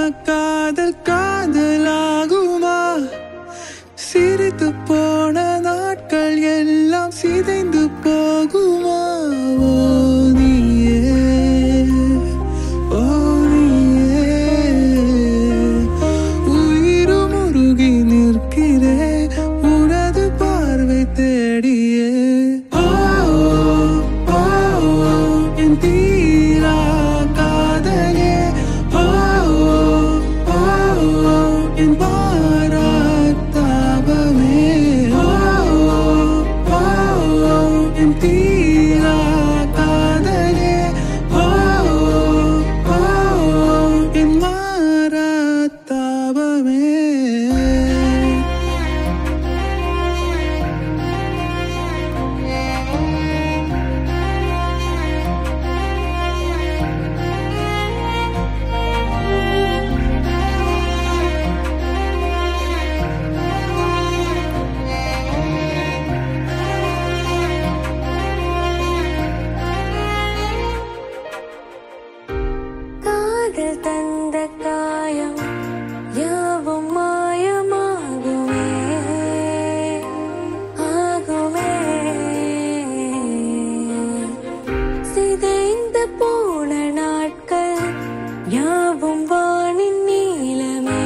காதல் காதலாகுமா சிரித்து போன நாட்கள் எல்லாம் சிதைந்து போகுமா ஓ நீயே ஓ நீயே உயிரும் உருகி நிற்கிறே உனது பார்வை தேடியே ஓ, ஓ, என் தீரா காதலே ஓ, ஓ, என் பாராட்டாபமே ஓ, ஓ, என் தீரா காதலே ஓ, ஓ, என் மாறாத்தாபமே காதல் தந்த காயம் யாவும் மாயமாகுமே ஆகுமே சிதைந்து போன நாட்கள் யாவும் வானின் நீளமே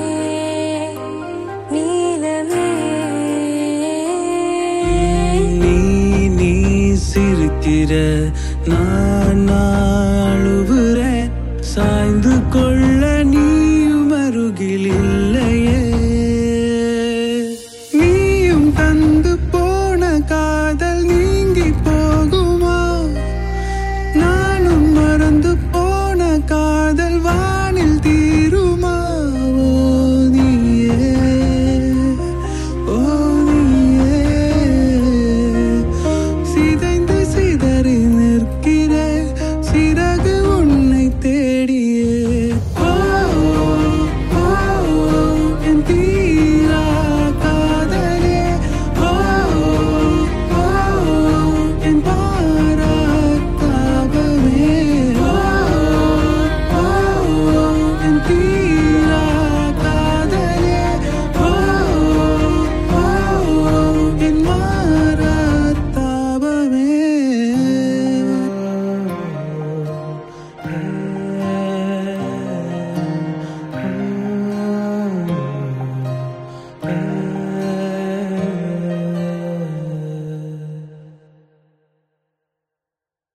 நீளமே நீ நீ சிரிக்கிற நான் நான் அழுவுறேன் சாய்ந்து கொள்